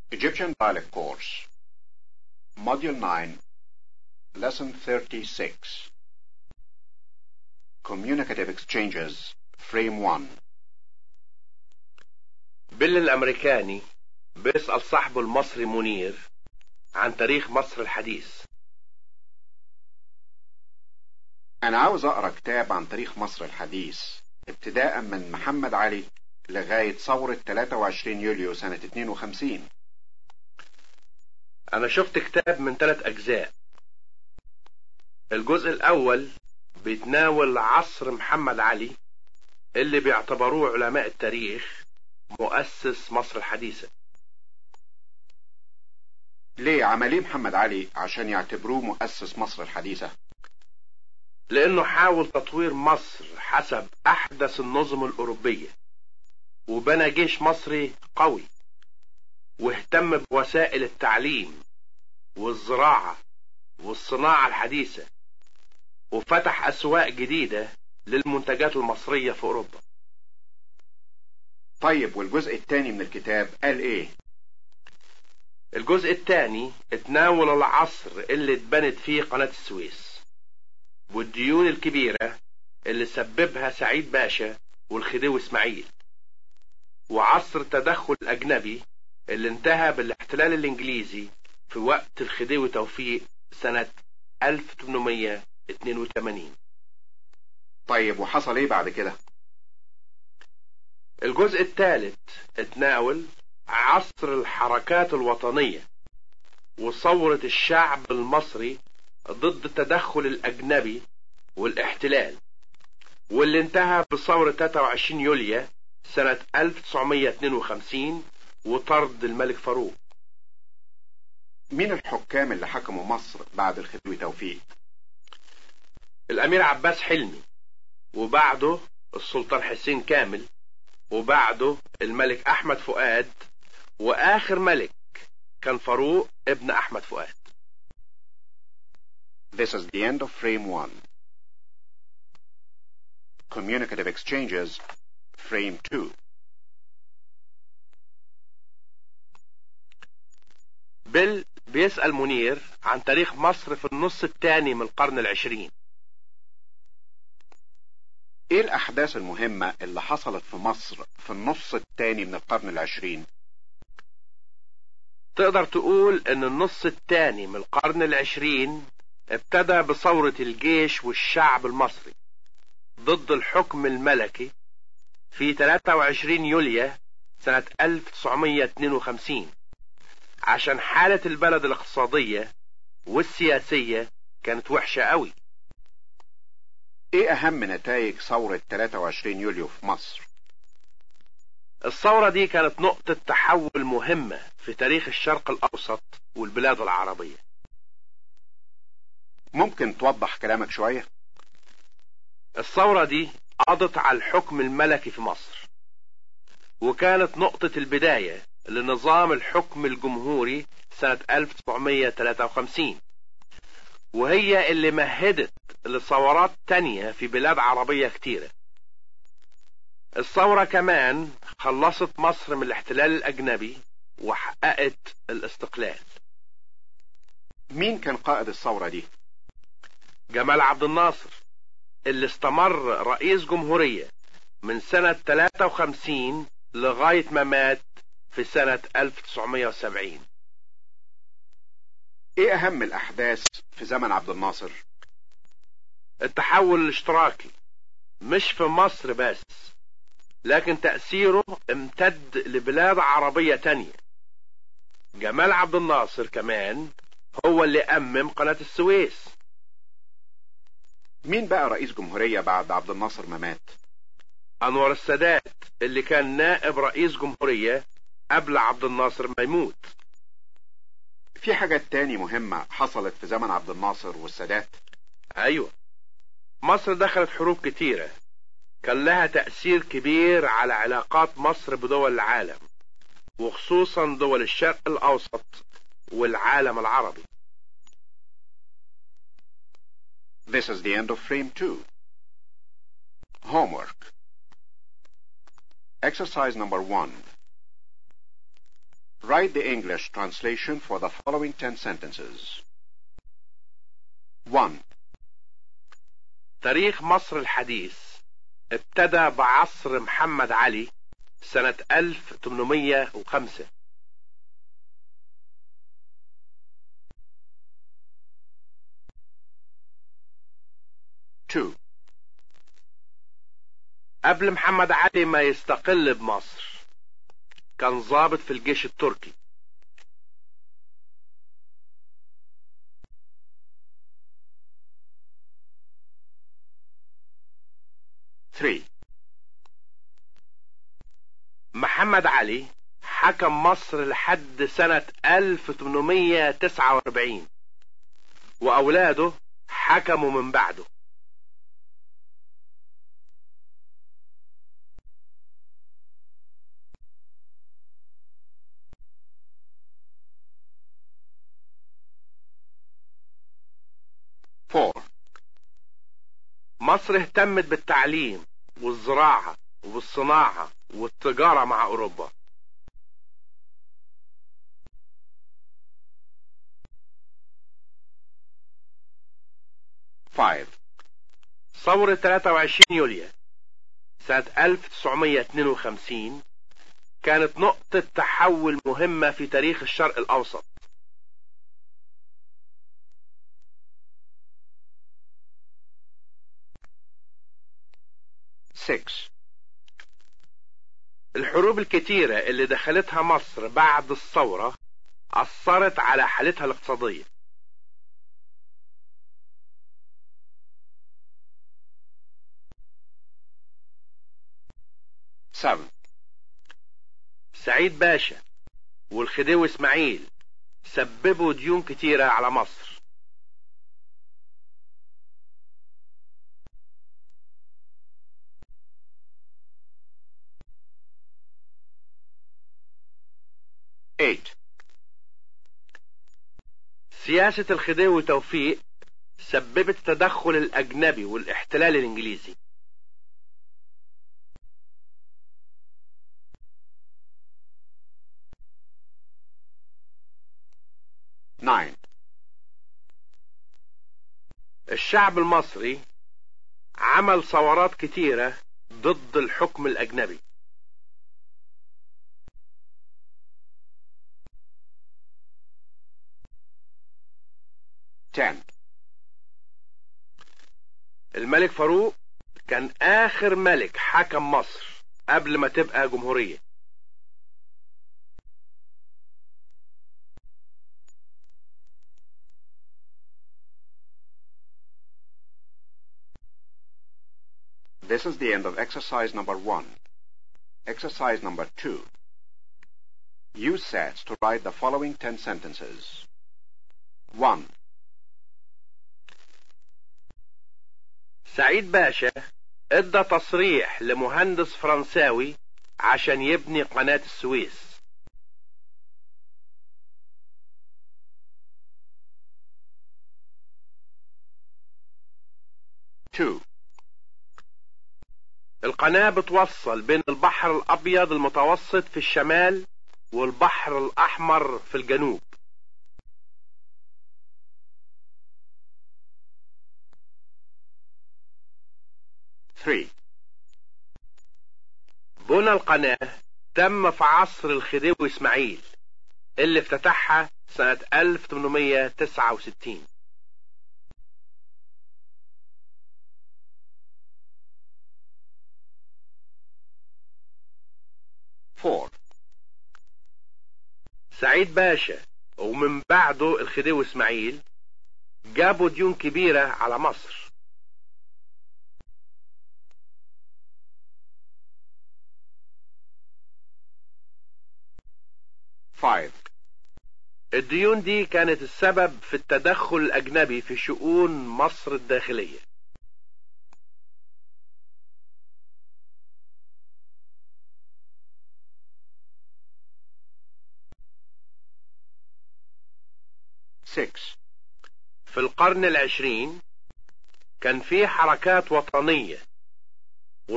Egyptian Dialect Course, Module 9, Lesson 36. Communicative Exchanges, Frame 1. بيل الأمريكاني بيسأل صاحبه المصري منير عن تاريخ مصر الحديث أنا عاوز أقرأ كتاب عن تاريخ مصر الحديث ابتداء من محمد علي لغاية ثورة 23 يوليو سنة 52 أنا شفت كتاب من ثلاث أجزاء الجزء الأول بيتناول عصر محمد علي اللي بيعتبروه علماء التاريخ مؤسس مصر الحديثة ليه عمليه محمد علي عشان يعتبروه مؤسس مصر الحديثة لأنه حاول تطوير مصر حسب أحدث النظم الأوروبية وبنى جيش مصري قوي واهتم بوسائل التعليم والزراعة والصناعة الحديثة وفتح أسواق جديدة للمنتجات المصرية في أوروبا طيب والجزء الثاني من الكتاب قال إيه الجزء الثاني اتناول العصر اللي اتبنت فيه قناة السويس والديون الكبيرة اللي سببها سعيد باشا والخديوي اسماعيل وعصر التدخل الأجنبي اللي انتهى بالاحتلال الإنجليزي في وقت الخديوي توفيق سنة 1882 طيب وحصل إيه بعد كده الجزء الثالث اتناول عصر الحركات الوطنية وثورة الشعب المصري ضد التدخل الأجنبي والاحتلال واللي انتهى بثورة 23 يوليو سنة 1952 وطرد الملك فاروق مين الحكام اللي حكموا مصر بعد الخديوي توفيق الأمير عباس حلمي وبعده السلطان حسين كامل وبعده الملك أحمد فؤاد وآخر ملك كان فاروق ابن أحمد فؤاد This is the end of frame 1. Communicative exchanges, frame 2. بيل بيسأل منير عن تاريخ مصر في النص الثاني من القرن العشرين ايه الاحداث المهمة اللي حصلت في مصر في النص الثاني من القرن العشرين تقدر تقول ان النص الثاني من القرن العشرين ابتدى بثورة الجيش والشعب المصري ضد الحكم الملكي في 23 يوليو سنة 1952 عشان حالة البلد الاقتصادية والسياسية كانت وحشة قوي ايه اهم نتائج ثورة 23 يوليو في مصر الثورة دي كانت نقطة تحول مهمة في تاريخ الشرق الأوسط والبلاد العربية ممكن توضح كلامك شوية الثورة دي قضت على الحكم الملكي في مصر وكانت نقطة البداية لنظام الحكم الجمهوري سنة 1953 وهي اللي مهدت لثورات تانية في بلاد عربية كتيرة الثورة كمان خلصت مصر من الاحتلال الأجنبي وحققت الاستقلال مين كان قائد الثورة دي جمال عبد الناصر اللي استمر رئيس جمهورية من سنة 53 لغاية ما مات في سنة 1970 ايه اهم الاحداث في زمن عبد الناصر التحول الاشتراكي مش في مصر بس لكن تأثيره امتد لبلاد عربية تانية جمال عبد الناصر كمان هو اللي أمم قناة السويس مين بقى رئيس جمهورية بعد عبد الناصر ما مات أنور السادات اللي كان نائب رئيس جمهورية قبل عبد الناصر ما يموت في حاجات تاني مهمة حصلت في زمن عبد الناصر والسادات أيوة مصر دخلت حروب كتيرة كان لها تأثير كبير على علاقات مصر بدول العالم وخصوصا دول الشرق الأوسط والعالم العربي This is the end of frame 2. Homework. Exercise number 1. Write the English translation for the following 10 sentences. 1. تاريخ مصر الحديث ابتدى بعصر محمد علي سنة 1805 2. قبل محمد علي ما يستقل بمصر كان ضابط في الجيش التركي Three. محمد علي حكم مصر لحد سنة 1849 وأولاده حكموا من بعده Four. مصر اهتمت بالتعليم والزراعة وبالصناعة والتجارة مع أوروبا Five. ثورة 23 يوليو سنة 1952 كانت نقطة تحول مهمة في تاريخ الشرق الأوسط Six. الحروب الكتيرة اللي دخلتها مصر بعد الثورة أثرت على حالتها الاقتصادية Seven. سعيد باشا والخديوي اسماعيل سببوا ديون كتيرة على مصر Eight. سياسة الخديوي توفيق سببت التدخل الأجنبي والاحتلال الإنجليزي Nine. الشعب المصري عمل ثورات كتيرة ضد الحكم الأجنبي Ten. الملك فاروق كان آخر ملك حكم مصر قبل ما تبقى جمهورية This is the end of exercise number one. Exercise number two. Use sets to write the following ten sentences. One. سعيد باشا ادى تصريح لمهندس فرنساوي عشان يبني قناة السويس Two. القناة بتوصل بين البحر الأبيض المتوسط في الشمال والبحر الأحمر في الجنوب Three. بنى القناة تم في عصر الخديوي إسماعيل اللي افتتحها سنة 1869 Four. سعيد باشا ومن بعده الخديوي إسماعيل جابوا ديون كبيرة على مصر Five. الديون دي كانت السبب في التدخل الأجنبي في شؤون مصر الداخلية Six. في القرن العشرين كان في حركات وطنية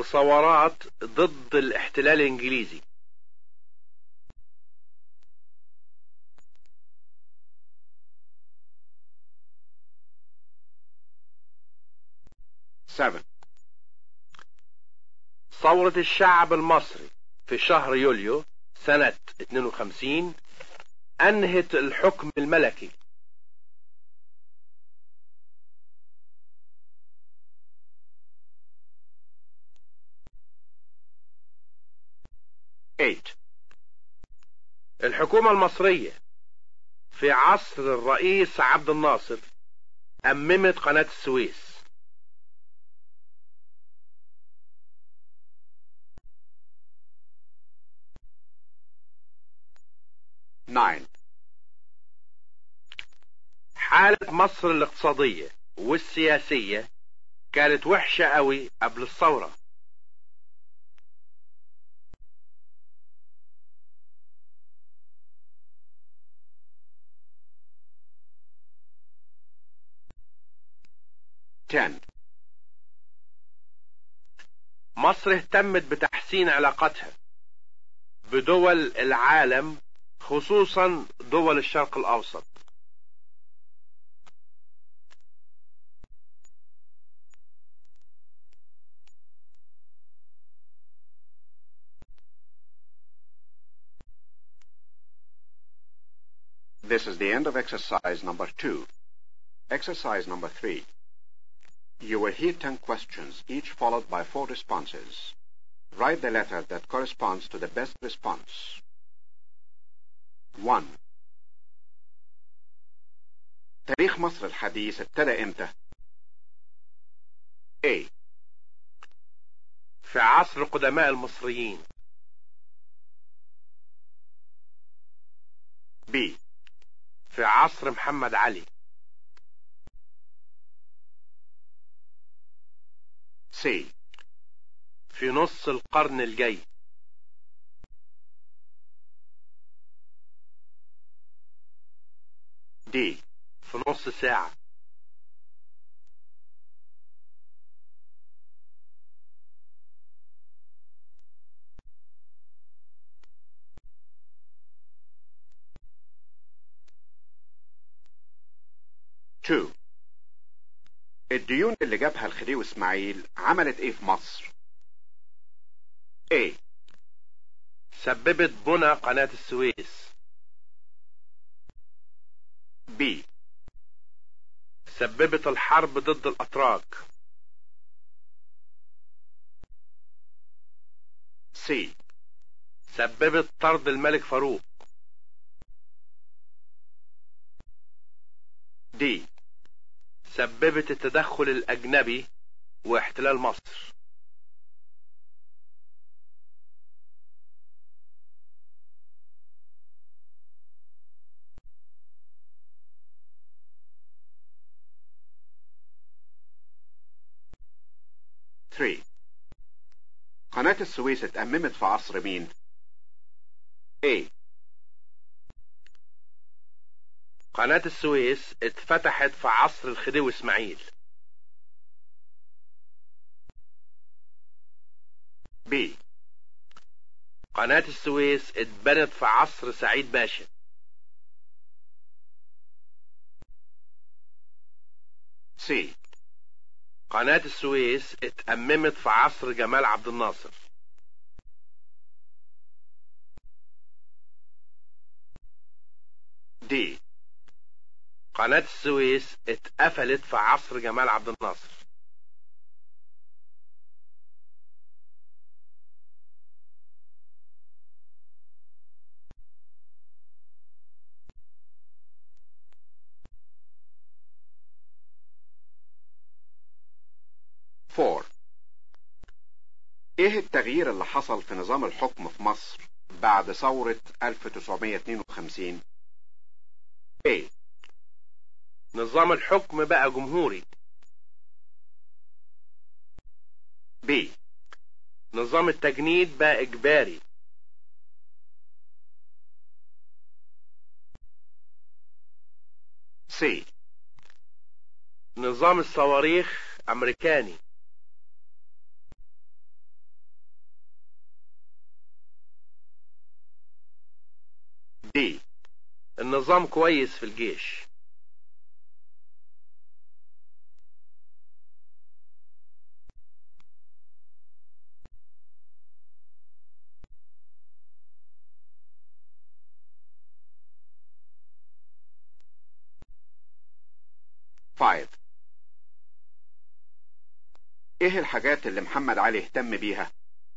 وثورات ضد الاحتلال الإنجليزي 7. ثورة الشعب المصري في شهر يوليو سنة 52 أنهت الحكم الملكي Eight. الحكومة المصرية في عصر الرئيس عبد الناصر أممت قناة السويس Nine. حالة مصر الاقتصادية والسياسية كانت وحشة قوي قبل الثورة Ten. مصر اهتمت بتحسين علاقتها بدول العالم خصوصا دول الشرق الأوسط This is the end of exercise number two. Exercise number three. You will hear ten questions, each followed by four responses. Write the letter that corresponds to the best response. 1. تاريخ مصر الحديث ابتدى امتى؟ A. في عصر قدماء المصريين B. في عصر محمد علي C. في نص القرن الجاي D. في نص ساعة Two. الديون اللي جابها الخديوي اسماعيل عملت ايه في مصر؟ A. سببت بنى قناة السويس B. سببت الحرب ضد الأتراك C. سببت طرد الملك فاروق D. سببت التدخل الأجنبي واحتلال مصر Three. قناة السويس اتأممت في عصر مين؟ A. قناة السويس اتفتحت في عصر الخديوي اسماعيل B. قناة السويس اتبنت في عصر سعيد باشا C. قناة السويس اتأممت في عصر جمال عبد الناصر D. قناة السويس اتقفلت في عصر جمال عبد الناصر Four. ايه التغيير اللي حصل في نظام الحكم في مصر بعد ثورة 1952 A. نظام الحكم بقى جمهوري B. نظام التجنيد بقى إجباري C. نظام الصواريخ أمريكاني D. النظام كويس في الجيش 5 ايه الحاجات اللي محمد علي اهتم بيها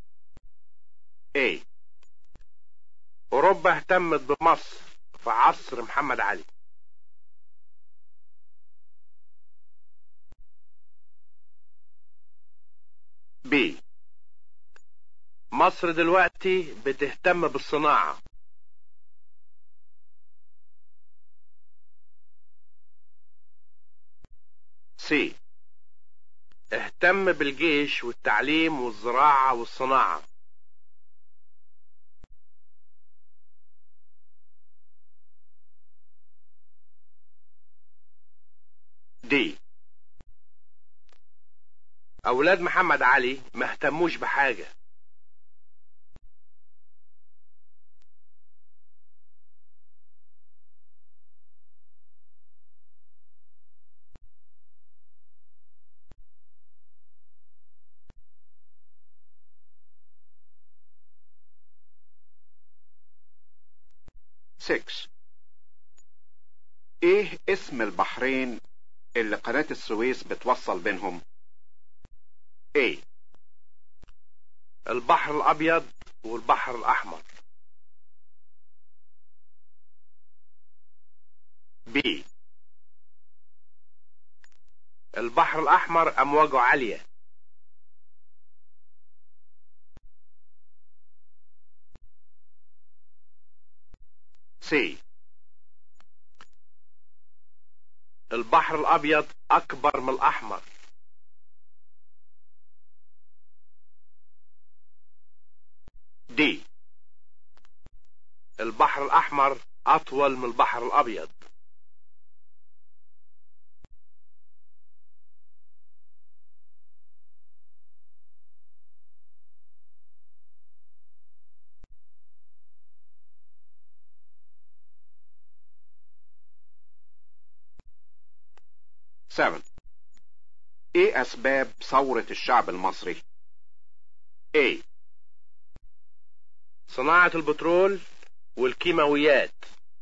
A أوروبا اهتمت بمصر في عصر محمد علي B مصر دلوقتي بتهتم بالصناعة C اهتم بالجيش والتعليم والزراعة والصناعة D أولاد محمد علي ما اهتموش بحاجة Six ايه اسم البحرين اللي قناة السويس بتوصل بينهم A البحر الأبيض والبحر الأحمر B البحر الأحمر أمواجه عالية C البحر الأبيض أكبر من الأحمر D البحر الأحمر أطول من البحر الأبيض Seven ايه اسباب ثورة الشعب المصري A صناعة البترول والكيماويات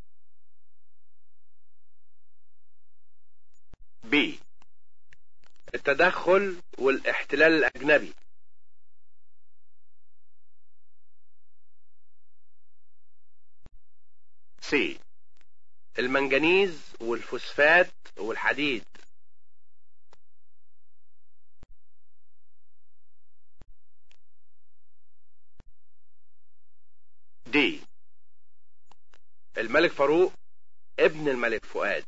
B التدخل والاحتلال الأجنبي C المنجنيز والفوسفات والحديد D الملك فاروق ابن الملك فؤاد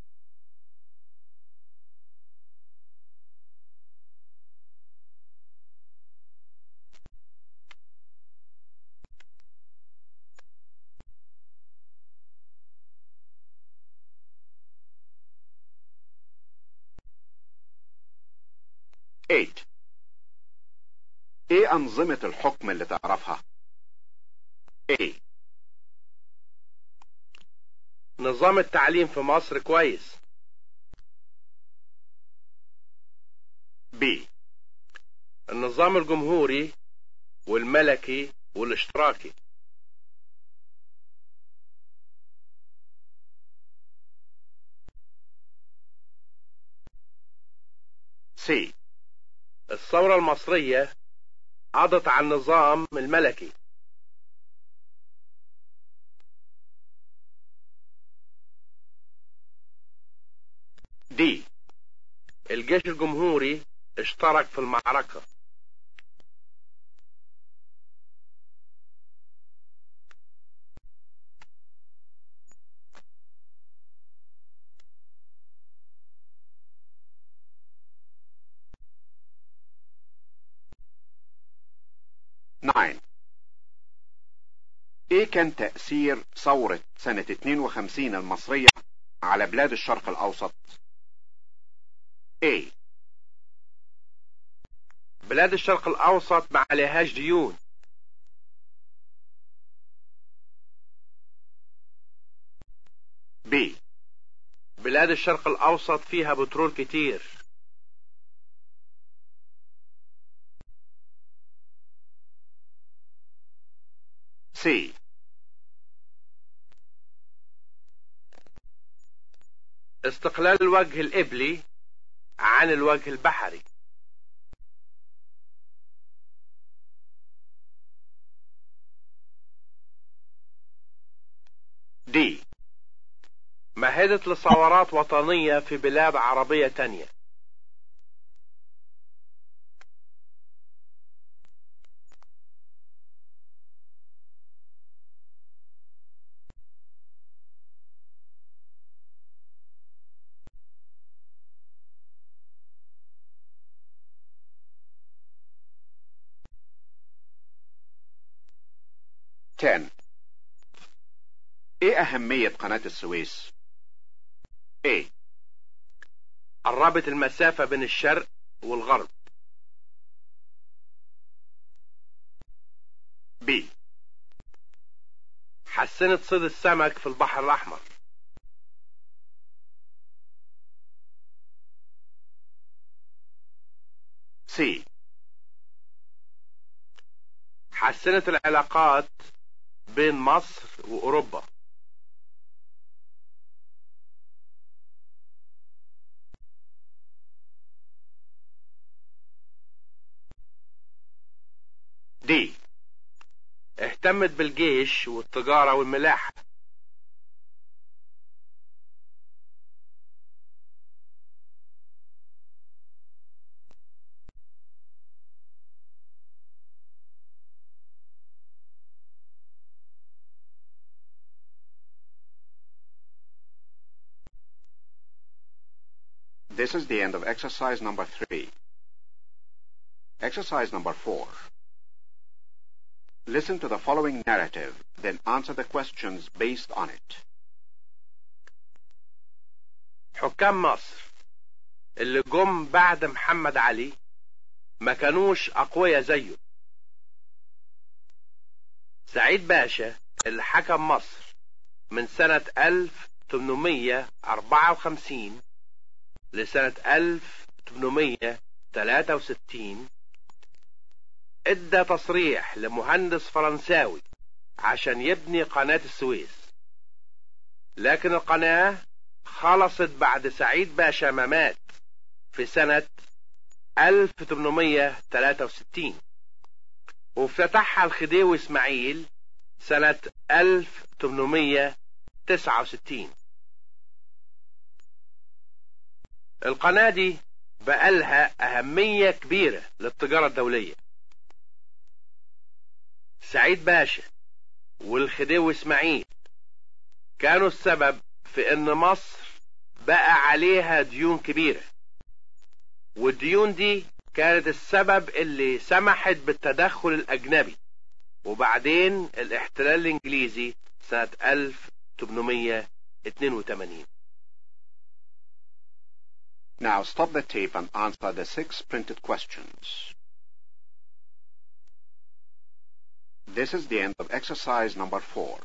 Eight ايه انظمة الحكم اللي تعرفها A نظام التعليم في مصر كويس B النظام الجمهوري والملكي والاشتراكي C الثورة المصرية قضت على النظام الملكي D الجيش الجمهوري اشترك في المعركة Nine ايه كان تأثير ثورة سنة 52 المصرية على بلاد الشرق الاوسط A بلاد الشرق الأوسط ما عليهاش ديون B بلاد الشرق الأوسط فيها بترول كتير C استقلال الوجه القبلي عن الوجه البحري D. مهدت لثورات وطنية في بلاد عربية تانية Ten. ايه اهمية قناة السويس؟ A. قربت المسافة بين الشرق والغرب B. حسنت صيد السمك في البحر الأحمر C. حسنت العلاقات بين مصر وأوروبا D. اهتمت بالجيش والتجارة والملاحة This is the end of exercise number three. Exercise number four. Listen to the following narrative, then answer the questions based on it. حكام مصر اللي جم بعد محمد علي ما كانوش أقوياء زيه سعيد باشا اللي حكم مصر من سنة 1854 لسنة 1863 ادى تصريح لمهندس فرنساوي عشان يبني قناة السويس لكن القناة خلصت بعد سعيد باشا ما مات في سنة 1863 وافتتحها الخديوي اسماعيل سنة 1869 القناة دي بقالها أهمية كبيرة للتجارة الدولية سعيد باشا والخديوي اسماعيل كانوا السبب في ان مصر بقى عليها ديون كبيرة والديون دي كانت السبب اللي سمحت بالتدخل الاجنبي وبعدين الاحتلال الانجليزي سنة 1882 Now stop the tape and answer the six printed questions. This is the end of exercise number four.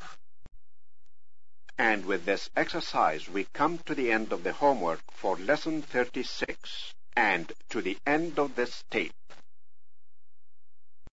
And with this exercise, we come to the end of the homework for lesson 36 and to the end of this tape.